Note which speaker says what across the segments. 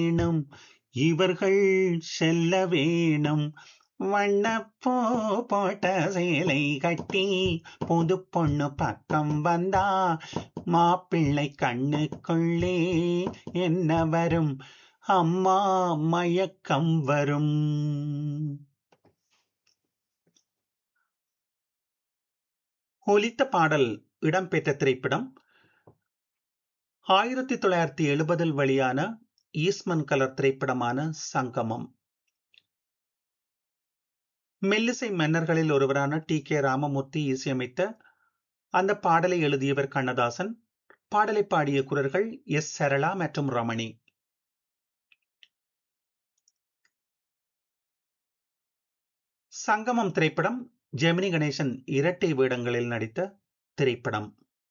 Speaker 1: வேணும் இவர்கள் செல்ல வேணும் வண்ணப்பூ போட்ட சேலை கட்டி புது பொண்ணு பக்கம் வந்தா மாப்பிள்ளை கண்ணுக்குள்ளே என்ன வரும் அம்மா மயக்கம் வரும் ஒலித்த பாடல் இடம்பெற்ற திரைப்படம் ஆயிரத்தி தொள்ளாயிரத்தி எழுபதில் வெளியான ஈஸ்மன் கலர் திரைப்படமான சங்கமம் மெல்லிசை மன்னர்களில் ஒருவரான டி கே ராமமூர்த்தி இசையமைத்த அந்த பாடலை எழுதியவர் கண்ணதாசன் பாடலை பாடிய குரல்கள் எஸ் சரளா மற்றும் ரமணி சங்கமம் திரைப்படம் ஜெமினி கணேசன் இரட்டை வேடங்களில் நடித்த திரைப்படம்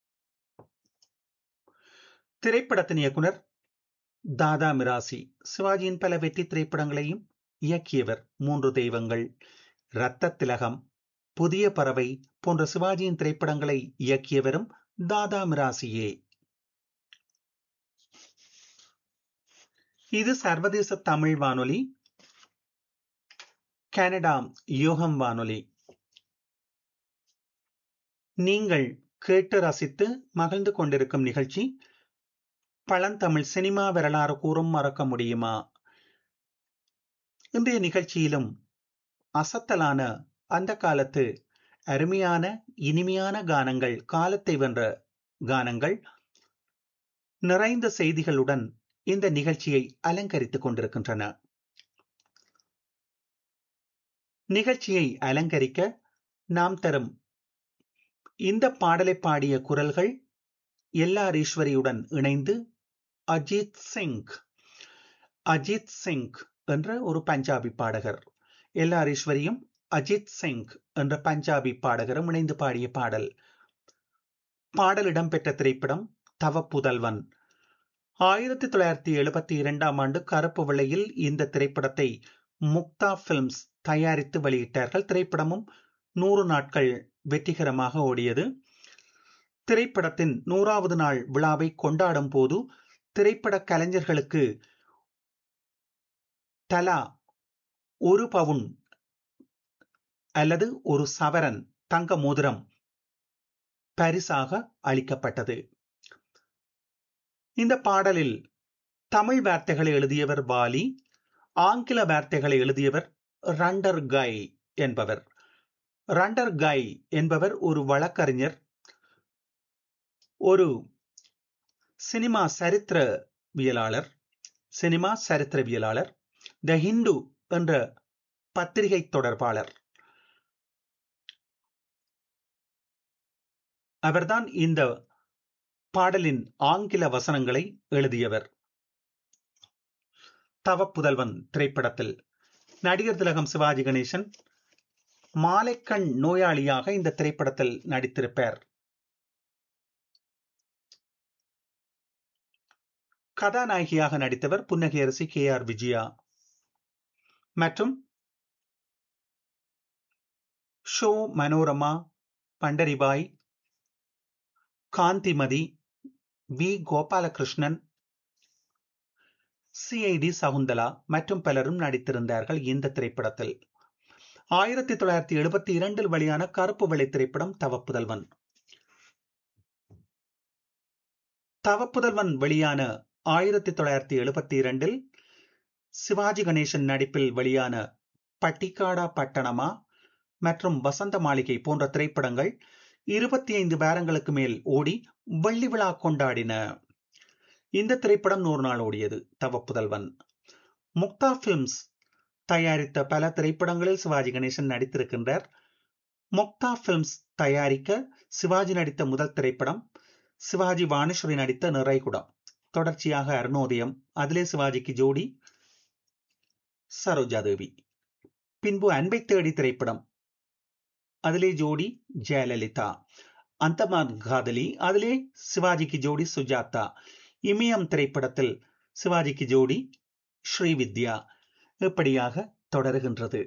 Speaker 1: திரைப்படத்தின் இயக்குனர் தாதா மிராசி சிவாஜியின் பல வெற்றி திரைப்படங்களையும் இயக்கியவர் மூன்று தெய்வங்கள் இரத்த திலகம் புதிய பறவை போன்ற சிவாஜியின் திரைப்படங்களை இயக்கியவரும் தாதா மிராசியே இது சர்வதேச தமிழ் வானொலி கனடா யோகம் வானொலி நீங்கள் கேட்டு ரசித்து மகிழ்ந்து கொண்டிருக்கும் நிகழ்ச்சி பழந்தமிழ் சினிமா வரலாறு கூறும் மறக்க முடியுமா இன்றைய நிகழ்ச்சியிலும் அசத்தலான அந்த காலத்து அருமையான இனிமையான கானங்கள் காலத்தை வென்ற கானங்கள் நிறைந்த செய்திகளுடன் இந்த நிகழ்ச்சியை அலங்கரித்துக் கொண்டிருக்கின்றன நிகழ்ச்சியை அலங்கரிக்க நாம் தரும் இந்த பாடலை பாடிய குரல்கள் எல்லார் ஈஸ்வரியுடன் இணைந்து அஜித் சிங் அஜித் சிங் என்ற ஒரு பஞ்சாபி பாடகர் எல்லார் ஈஸ்வரியும் அஜித் சிங் என்ற பஞ்சாபி பாடகரும் இணைந்து பாடிய பாடல் பாடல் இடம்பெற்ற திரைப்படம் தவ புதல்வன் ஆயிரத்தி தொள்ளாயிரத்தி எழுபத்தி இரண்டாம் ஆண்டு கருப்பு விலையில் இந்த திரைப்படத்தை முக்தா பிலிம்ஸ் தயாரித்து வெளியிட்டார்கள் திரைப்படமும் நூறு நாட்கள் வெற்றிகரமாக ஓடியது திரைப்படத்தின் நூறாவது நாள் விழாவை கொண்டாடும் போது திரைப்பட கலைஞர்களுக்கு தலா ஒரு பவுன் அல்லது ஒரு சவரன் தங்க மோதிரம் பரிசாக அளிக்கப்பட்டது இந்த பாடலில் தமிழ் வார்த்தைகளை எழுதியவர் வாலி ஆங்கில வார்த்தைகளை எழுதியவர் ரண்டர் கை என்பவர் ரண்டர் கை என்பவர் ஒரு வழக்கறிஞர் ஒரு சினிமா சரித்திரவியலாளர் சினிமா சரித்திரவியலாளர் த ஹிந்து என்ற பத்திரிகை தொடர்பாளர் அவர்தான் இந்த பாடலின் ஆங்கில வசனங்களை எழுதியவர் தவப்புதல்வன் திரைப்படத்தில் நடிகர் திலகம் சிவாஜி கணேசன் மாலைக்கண் நோயாளியாக இந்த திரைப்படத்தில் நடித்திருப்பார் கதாநாயகியாக நடித்தவர் புன்னகையரசி கே ஆர் விஜயா மற்றும் ஷோ மனோரமா பண்டரிபாய் காந்திமதி வி கோபாலகிருஷ்ணன் சிஐடி சகுந்தலா மற்றும் பலரும் நடித்திருந்தார்கள் இந்த திரைப்படத்தில் ஆயிரத்தி தொள்ளாயிரத்தி எழுபத்தி இரண்டில் வெளியான கருப்பு வெள்ளை திரைப்படம் தவப்புதல்வன் தவப்புதல்வன் வெளியான ஆயிரத்தி தொள்ளாயிரத்தி எழுபத்தி இரண்டில் சிவாஜி கணேசன் நடிப்பில் வெளியான பட்டிக்காடா பட்டணமா மற்றும் வசந்த மாளிகை போன்ற திரைப்படங்கள் இருபத்தி ஐந்து வாரங்களுக்கு மேல் ஓடி வெள்ளி விழா கொண்டாடின இந்த திரைப்படம் நூறு நாள் ஓடியது தவப்புதல்வன் முக்தா பிலிம்ஸ் தயாரித்த பல திரைப்படங்களில் சிவாஜி கணேசன் நடித்திருக்கின்றார் முக்தா பிலிம்ஸ் தயாரிக்க சிவாஜி நடித்த முதல் திரைப்படம் சிவாஜி வாணேஸ்வரி நடித்த நிறைகுடம் தொடர்ச்சியாக அருணோதயம் அதிலே சிவாஜிக்கு ஜோடி சரோஜா தேவி பின்பு அன்பை தேடி திரைப்படம் அதிலே ஜோடி ஜெயலலிதா அந்தமான் காதலி அதிலே சிவாஜிக்கு ஜோடி சுஜாதா இமயம் திரைப்படத்தில் சிவாஜிக்கு ஜோடி ஸ்ரீவித்யா இப்படியாக தொடருகின்றது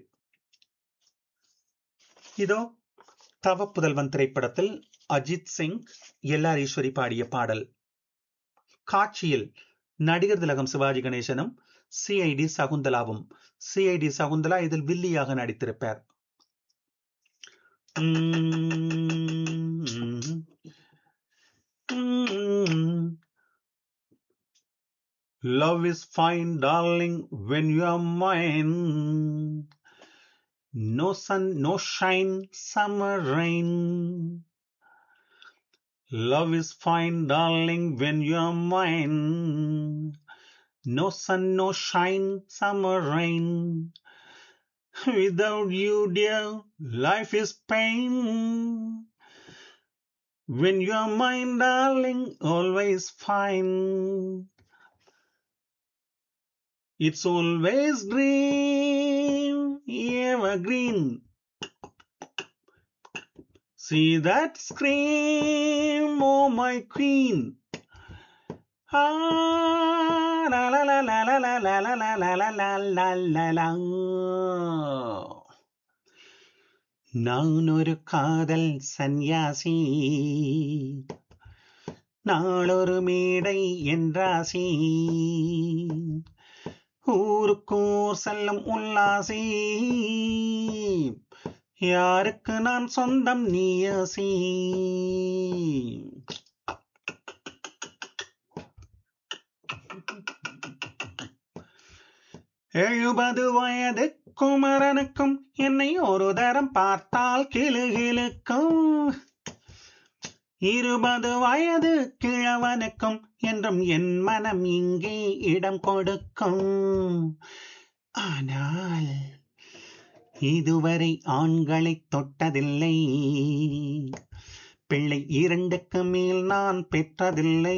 Speaker 1: இதோ தவ புதல்வன் திரைப்படத்தில் அஜித் சிங் எல்ஆர் ஈஸ்வரி பாடிய பாடல் காட்சியில் நடிகர் திலகம் சிவாஜி கணேசனும் சிஐடி சகுந்தலாவும் சிஐடி சகுந்தலா இதில் வில்லியாக நடித்திருப்பார் Love is fine, darling, when you are mine. No sun, no shine, summer rain. Love is fine, darling, when you are mine. No sun, no shine, summer rain. Without you, dear, life is pain. When you are mine, darling, always fine. It's always green, evergreen. See that scream, oh my queen. Ah, la la la la la la la la la la la la la la la. நான் ஒரு காதல் சந்நியாசி நாளொரு மேடை என்றாசி ஊருக்கூர் செல்லும் உல்லாசி யாருக்கு நான் சொந்தம் நீயாசி எழுபது வயது குமரனுக்கும் என்னை ஒரு தரம் பார்த்தால் கிளுகிழுக்கும் இருபது வயது கிழவனுக்கும் என்றும் என் மனம் இங்கே இடம் கொடுக்கும் ஆனால் இதுவரை ஆண்களை தொட்டதில்லை பிள்ளை இரண்டுக்கு மேல் நான் பெற்றதில்லை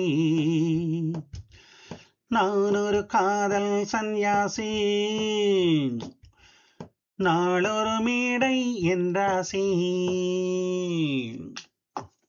Speaker 1: நான் ஒரு காதல் சந்நியாசி நாளொரு மேடை என்றாசி